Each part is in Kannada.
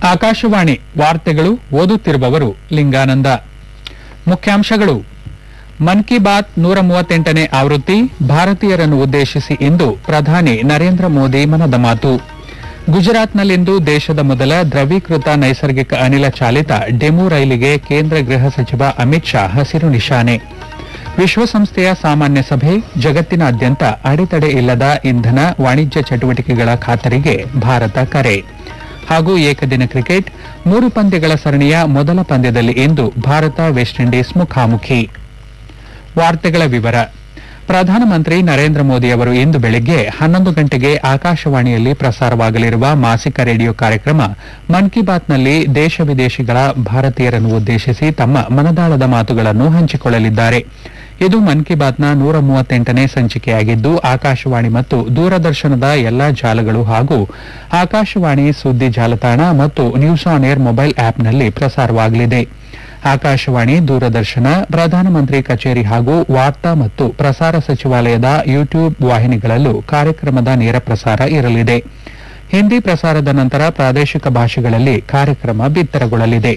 ಆಕಾಶವಾಣಿ ವಾರ್ತೆಗಳು ಓದುತ್ತಿರುವವರು ಲಿಂಗಾನಂದ ಮುಖ್ಯಾಂಶಗಳು ಮನ್ ಕಿ ಬಾತ್ ನೂರ ಮೂವತ್ತೆಂಟನೇ ಆವೃತ್ತಿ ಭಾರತೀಯರನ್ನು ಉದ್ದೇಶಿಸಿ ಇಂದು ಪ್ರಧಾನಿ ನರೇಂದ್ರ ಮೋದಿ ಮನದ ಮಾತು ಗುಜರಾತ್ನಲ್ಲಿಂದು ದೇಶದ ಮೊದಲ ದ್ರವೀಕೃತ ನೈಸರ್ಗಿಕ ಅನಿಲ ಚಾಲಿತ ಡೆಮು ರೈಲಿಗೆ ಕೇಂದ್ರ ಗೃಹ ಸಚಿವ ಅಮಿತ್ ಶಾ ಹಸಿರು ನಿಶಾನೆ ವಿಶ್ವಸಂಸ್ಥೆಯ ಸಾಮಾನ್ಯ ಸಭೆ ಜಗತ್ತಿನಾದ್ಯಂತ ಅಡೆತಡೆ ಇಲ್ಲದ ಇಂಧನ ವಾಣಿಜ್ಯ ಚಟುವಟಿಕೆಗಳ ಖಾತರಿಗೆ ಭಾರತ ಕರೆ ಹಾಗೂ ಏಕದಿನ ಕ್ರಿಕೆಟ್ ಮೂರು ಪಂದ್ಯಗಳ ಸರಣಿಯ ಮೊದಲ ಪಂದ್ಯದಲ್ಲಿ ಇಂದು ಭಾರತ ವೆಸ್ಟ್ ಇಂಡೀಸ್ ಮುಖಾಮುಖಿ ವಾರ್ತೆಗಳ ವಿವರ ಪ್ರಧಾನಮಂತ್ರಿ ನರೇಂದ್ರ ಮೋದಿ ಅವರು ಇಂದು ಬೆಳಗ್ಗೆ ಹನ್ನೊಂದು ಗಂಟೆಗೆ ಆಕಾಶವಾಣಿಯಲ್ಲಿ ಪ್ರಸಾರವಾಗಲಿರುವ ಮಾಸಿಕ ರೇಡಿಯೋ ಕಾರ್ಯಕ್ರಮ ಮನ್ ಕಿ ಬಾತ್ನಲ್ಲಿ ದೇಶ ವಿದೇಶಗಳ ಭಾರತೀಯರನ್ನು ಉದ್ದೇಶಿಸಿ ತಮ್ಮ ಮನದಾಳದ ಮಾತುಗಳನ್ನು ಹಂಚಿಕೊಳ್ಳಲಿದ್ದಾರೆ ಇದು ಮನ್ ಕಿ ಬಾತ್ನ ನೂರ ಮೂವತ್ತೆಂಟನೇ ಸಂಚಿಕೆಯಾಗಿದ್ದು ಆಕಾಶವಾಣಿ ಮತ್ತು ದೂರದರ್ಶನದ ಎಲ್ಲಾ ಜಾಲಗಳು ಹಾಗೂ ಆಕಾಶವಾಣಿ ಸುದ್ದಿ ಜಾಲತಾಣ ಮತ್ತು ನ್ಯೂಸ್ ಆನ್ ಏರ್ ಮೊಬೈಲ್ ಆಪ್ನಲ್ಲಿ ಪ್ರಸಾರವಾಗಲಿದೆ ಆಕಾಶವಾಣಿ ದೂರದರ್ಶನ ಪ್ರಧಾನಮಂತ್ರಿ ಕಚೇರಿ ಹಾಗೂ ವಾರ್ತಾ ಮತ್ತು ಪ್ರಸಾರ ಸಚಿವಾಲಯದ ಯೂಟ್ಯೂಬ್ ವಾಹಿನಿಗಳಲ್ಲೂ ಕಾರ್ಯಕ್ರಮದ ನೇರ ಪ್ರಸಾರ ಇರಲಿದೆ ಹಿಂದಿ ಪ್ರಸಾರದ ನಂತರ ಪ್ರಾದೇಶಿಕ ಭಾಷೆಗಳಲ್ಲಿ ಕಾರ್ಯಕ್ರಮ ಬಿತ್ತರಗೊಳ್ಳಲಿದೆ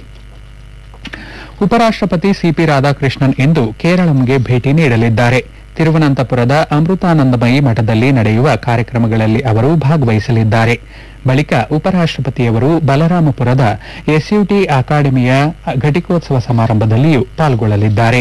ಉಪರಾಷ್ಟಪತಿ ಸಿಪಿ ರಾಧಾಕೃಷ್ಣನ್ ಇಂದು ಕೇರಳಂಗೆ ಭೇಟಿ ನೀಡಲಿದ್ದಾರೆ ತಿರುವನಂತಪುರದ ಅಮೃತಾನಂದಮಯಿ ಮಠದಲ್ಲಿ ನಡೆಯುವ ಕಾರ್ಯಕ್ರಮಗಳಲ್ಲಿ ಅವರು ಭಾಗವಹಿಸಲಿದ್ದಾರೆ ಬಳಿಕ ಉಪರಾಷ್ಟಪತಿಯವರು ಬಲರಾಮಪುರದ ಎಸ್ಯುಟಿ ಅಕಾಡೆಮಿಯ ಘಟಿಕೋತ್ಸವ ಸಮಾರಂಭದಲ್ಲಿಯೂ ಪಾಲ್ಗೊಳ್ಳಲಿದ್ದಾರೆ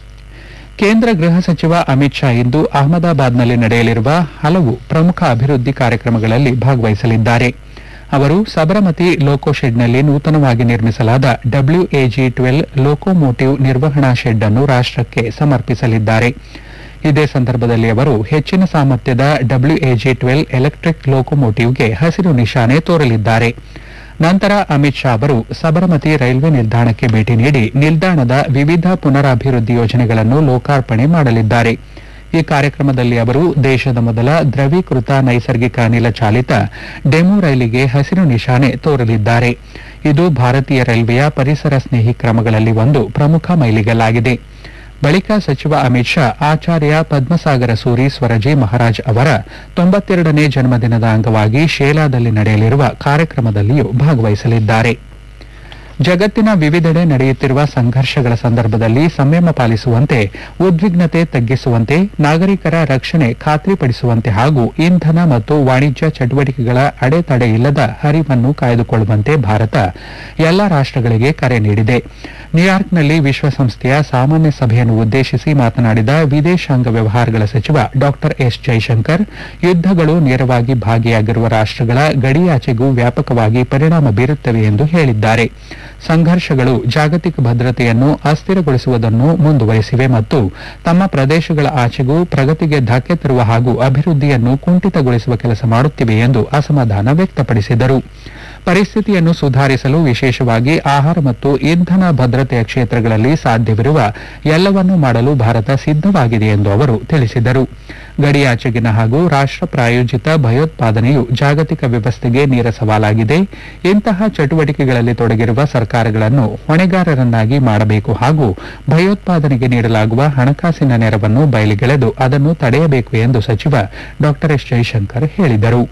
ಕೇಂದ್ರ ಗೃಹ ಸಚಿವ ಅಮಿತ್ ಶಾ ಇಂದು ಅಹಮದಾಬಾದ್ನಲ್ಲಿ ನಡೆಯಲಿರುವ ಹಲವು ಪ್ರಮುಖ ಅಭಿವೃದ್ಧಿ ಕಾರ್ಯಕ್ರಮಗಳಲ್ಲಿ ಭಾಗವಹಿಸಲಿದ್ದಾರೆ ಅವರು ಸಬರಮತಿ ಲೋಕೋ ಶೆಡ್ನಲ್ಲಿ ನೂತನವಾಗಿ ನಿರ್ಮಿಸಲಾದ ಡಬ್ಲ್ಯೂಎಜಿ ಟ್ವೆಲ್ ಲೋಕೋಮೋಟಿವ್ ನಿರ್ವಹಣಾ ಶೆಡ್ ಅನ್ನು ರಾಷ್ಟಕ್ಕೆ ಸಮರ್ಪಿಸಲಿದ್ದಾರೆ ಇದೇ ಸಂದರ್ಭದಲ್ಲಿ ಅವರು ಹೆಚ್ಚಿನ ಸಾಮರ್ಥ್ಯದ ಡಬ್ಲ್ಯೂಎಜಿ ಟ್ವೆಲ್ ಎಲೆಕ್ಟ್ರಿಕ್ ಲೋಕೋಮೋಟಿವ್ಗೆ ಹಸಿರು ನಿಶಾನೆ ತೋರಲಿದ್ದಾರೆ ನಂತರ ಅಮಿತ್ ಶಾ ಅವರು ಸಬರಮತಿ ರೈಲ್ವೆ ನಿಲ್ದಾಣಕ್ಕೆ ಭೇಟಿ ನೀಡಿ ನಿಲ್ದಾಣದ ವಿವಿಧ ಪುನರಾಭಿವೃದ್ಧಿ ಯೋಜನೆಗಳನ್ನು ಲೋಕಾರ್ಪಣೆ ಮಾಡಲಿದ್ದಾರೆ ಈ ಕಾರ್ಯಕ್ರಮದಲ್ಲಿ ಅವರು ದೇಶದ ಮೊದಲ ದ್ರವೀಕೃತ ನೈಸರ್ಗಿಕ ಅನಿಲ ಚಾಲಿತ ಡೆಮು ರೈಲಿಗೆ ಹಸಿರು ನಿಶಾನೆ ತೋರಲಿದ್ದಾರೆ ಇದು ಭಾರತೀಯ ರೈಲ್ವೆಯ ಪರಿಸರ ಸ್ನೇಹಿ ಕ್ರಮಗಳಲ್ಲಿ ಒಂದು ಪ್ರಮುಖ ಮೈಲಿಗಲ್ಲಾಗಿದೆ ಬಳಿಕ ಸಚಿವ ಅಮಿತ್ ಶಾ ಆಚಾರ್ಯ ಪದ್ಮಸಾಗರ ಸೂರಿ ಸ್ವರಜಿ ಮಹಾರಾಜ್ ಅವರ ತೊಂಬತ್ತೆರಡನೇ ಜನ್ಮದಿನದ ಅಂಗವಾಗಿ ಶೇಲಾದಲ್ಲಿ ನಡೆಯಲಿರುವ ಕಾರ್ಯಕ್ರಮದಲ್ಲಿಯೂ ಭಾಗವಹಿಸಲಿದ್ದಾರೆ ಜಗತ್ತಿನ ವಿವಿಧೆಡೆ ನಡೆಯುತ್ತಿರುವ ಸಂಘರ್ಷಗಳ ಸಂದರ್ಭದಲ್ಲಿ ಸಂಯಮ ಪಾಲಿಸುವಂತೆ ಉದ್ವಿಗ್ನತೆ ತಗ್ಗಿಸುವಂತೆ ನಾಗರಿಕರ ರಕ್ಷಣೆ ಖಾತ್ರಿಪಡಿಸುವಂತೆ ಹಾಗೂ ಇಂಧನ ಮತ್ತು ವಾಣಿಜ್ಯ ಚಟುವಟಿಕೆಗಳ ಅಡೆತಡೆ ಇಲ್ಲದ ಹರಿವನ್ನು ಕಾಯ್ದುಕೊಳ್ಳುವಂತೆ ಭಾರತ ಎಲ್ಲಾ ರಾಷ್ಟಗಳಿಗೆ ಕರೆ ನೀಡಿದೆ ನ್ಯೂಯಾರ್ಕ್ನಲ್ಲಿ ವಿಶ್ವಸಂಸ್ಥೆಯ ಸಾಮಾನ್ಯ ಸಭೆಯನ್ನು ಉದ್ದೇಶಿಸಿ ಮಾತನಾಡಿದ ವಿದೇಶಾಂಗ ವ್ಯವಹಾರಗಳ ಸಚಿವ ಡಾ ಎಸ್ ಜೈಶಂಕರ್ ಯುದ್ದಗಳು ನೇರವಾಗಿ ಭಾಗಿಯಾಗಿರುವ ರಾಷ್ಟಗಳ ಗಡಿಯಾಚೆಗೂ ವ್ಯಾಪಕವಾಗಿ ಪರಿಣಾಮ ಬೀರುತ್ತವೆ ಎಂದು ಹೇಳಿದ್ದಾರೆ ಸಂಘರ್ಷಗಳು ಜಾಗತಿಕ ಭದ್ರತೆಯನ್ನು ಅಸ್ಥಿರಗೊಳಿಸುವುದನ್ನು ಮುಂದುವರೆಸಿವೆ ಮತ್ತು ತಮ್ಮ ಪ್ರದೇಶಗಳ ಆಚೆಗೂ ಪ್ರಗತಿಗೆ ಧಕ್ಕೆ ತರುವ ಹಾಗೂ ಅಭಿವೃದ್ಧಿಯನ್ನು ಕುಂಠಿತಗೊಳಿಸುವ ಕೆಲಸ ಮಾಡುತ್ತಿವೆ ಎಂದು ಅಸಮಾಧಾನ ವ್ಯಕ್ತಪಡಿಸಿದರು ಪರಿಸ್ಥಿತಿಯನ್ನು ಸುಧಾರಿಸಲು ವಿಶೇಷವಾಗಿ ಆಹಾರ ಮತ್ತು ಇಂಧನ ಭದ್ರತೆಯ ಕ್ಷೇತ್ರಗಳಲ್ಲಿ ಸಾಧ್ಯವಿರುವ ಎಲ್ಲವನ್ನೂ ಮಾಡಲು ಭಾರತ ಸಿದ್ದವಾಗಿದೆ ಎಂದು ಅವರು ತಿಳಿಸಿದರು ಗಡಿಯಾಚೆಗಿನ ಹಾಗೂ ರಾಷ್ಟ ಪ್ರಾಯೋಜಿತ ಭಯೋತ್ಪಾದನೆಯು ಜಾಗತಿಕ ವ್ಯವಸ್ಥೆಗೆ ನೇರ ಸವಾಲಾಗಿದೆ ಇಂತಹ ಚಟುವಟಿಕೆಗಳಲ್ಲಿ ತೊಡಗಿರುವ ಸರ್ಕಾರಗಳನ್ನು ಹೊಣೆಗಾರರನ್ನಾಗಿ ಮಾಡಬೇಕು ಹಾಗೂ ಭಯೋತ್ಪಾದನೆಗೆ ನೀಡಲಾಗುವ ಹಣಕಾಸಿನ ನೆರವನ್ನು ಬಯಲಿಗೆಳೆದು ಅದನ್ನು ತಡೆಯಬೇಕು ಎಂದು ಸಚಿವ ಡಾ ಎಸ್ ಜೈಶಂಕರ್ ಹೇಳಿದರು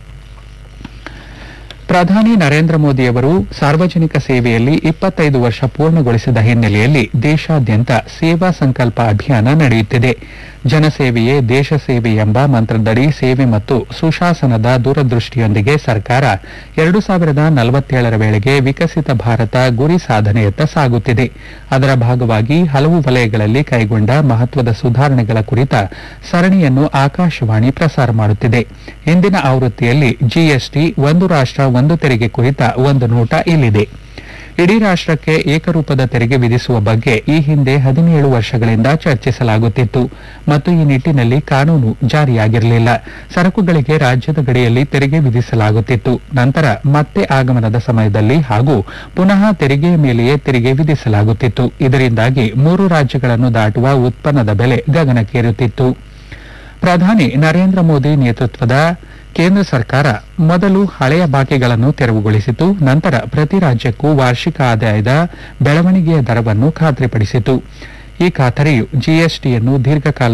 ಪ್ರಧಾನಿ ನರೇಂದ್ರ ಮೋದಿಯವರು ಸಾರ್ವಜನಿಕ ಸೇವೆಯಲ್ಲಿ ಇಪ್ಪತ್ತೈದು ವರ್ಷ ಪೂರ್ಣಗೊಳಿಸಿದ ಹಿನ್ನೆಲೆಯಲ್ಲಿ ದೇಶಾದ್ಯಂತ ಸೇವಾ ಸಂಕಲ್ಪ ಅಭಿಯಾನ ನಡೆಯುತ್ತಿದೆ ಜನಸೇವೆಯೇ ದೇಶ ಸೇವೆ ಎಂಬ ಮಂತ್ರದಡಿ ಸೇವೆ ಮತ್ತು ಸುಶಾಸನದ ದೂರದೃಷ್ಟಿಯೊಂದಿಗೆ ಸರ್ಕಾರ ಎರಡು ಸಾವಿರದ ನಲವತ್ತೇಳರ ವೇಳೆಗೆ ವಿಕಸಿತ ಭಾರತ ಗುರಿ ಸಾಧನೆಯತ್ತ ಸಾಗುತ್ತಿದೆ ಅದರ ಭಾಗವಾಗಿ ಹಲವು ವಲಯಗಳಲ್ಲಿ ಕೈಗೊಂಡ ಮಹತ್ವದ ಸುಧಾರಣೆಗಳ ಕುರಿತ ಸರಣಿಯನ್ನು ಆಕಾಶವಾಣಿ ಪ್ರಸಾರ ಮಾಡುತ್ತಿದೆ ಇಂದಿನ ಆವೃತ್ತಿಯಲ್ಲಿ ಜಿಎಸ್ಟಿ ಒಂದು ರಾಷ್ಟ ಒಂದು ತೆರಿಗೆ ಕುರಿತ ಒಂದು ನೋಟ ಇಲ್ಲಿದೆ ಇಡೀ ರಾಷ್ಟಕ್ಕೆ ಏಕರೂಪದ ತೆರಿಗೆ ವಿಧಿಸುವ ಬಗ್ಗೆ ಈ ಹಿಂದೆ ಹದಿನೇಳು ವರ್ಷಗಳಿಂದ ಚರ್ಚಿಸಲಾಗುತ್ತಿತ್ತು ಮತ್ತು ಈ ನಿಟ್ಟಿನಲ್ಲಿ ಕಾನೂನು ಜಾರಿಯಾಗಿರಲಿಲ್ಲ ಸರಕುಗಳಿಗೆ ರಾಜ್ಯದ ಗಡಿಯಲ್ಲಿ ತೆರಿಗೆ ವಿಧಿಸಲಾಗುತ್ತಿತ್ತು ನಂತರ ಮತ್ತೆ ಆಗಮನದ ಸಮಯದಲ್ಲಿ ಹಾಗೂ ಪುನಃ ತೆರಿಗೆಯ ಮೇಲೆಯೇ ತೆರಿಗೆ ವಿಧಿಸಲಾಗುತ್ತಿತ್ತು ಇದರಿಂದಾಗಿ ಮೂರು ರಾಜ್ಯಗಳನ್ನು ದಾಟುವ ಉತ್ಪನ್ನದ ಬೆಲೆ ಗಗನಕ್ಕೇರುತ್ತಿತ್ತು ಪ್ರಧಾನಿ ನರೇಂದ್ರ ಮೋದಿ ನೇತೃತ್ವದ ಕೇಂದ್ರ ಸರ್ಕಾರ ಮೊದಲು ಹಳೆಯ ಬಾಕಿಗಳನ್ನು ತೆರವುಗೊಳಿಸಿತು ನಂತರ ಪ್ರತಿ ರಾಜ್ಯಕ್ಕೂ ವಾರ್ಷಿಕ ಆದಾಯದ ಬೆಳವಣಿಗೆಯ ದರವನ್ನು ಖಾತ್ರಿಪಡಿಸಿತು ಈ ಖಾತರಿಯು ಜಿಎಸ್ಟಿಯನ್ನು ದೀರ್ಘಕಾಲ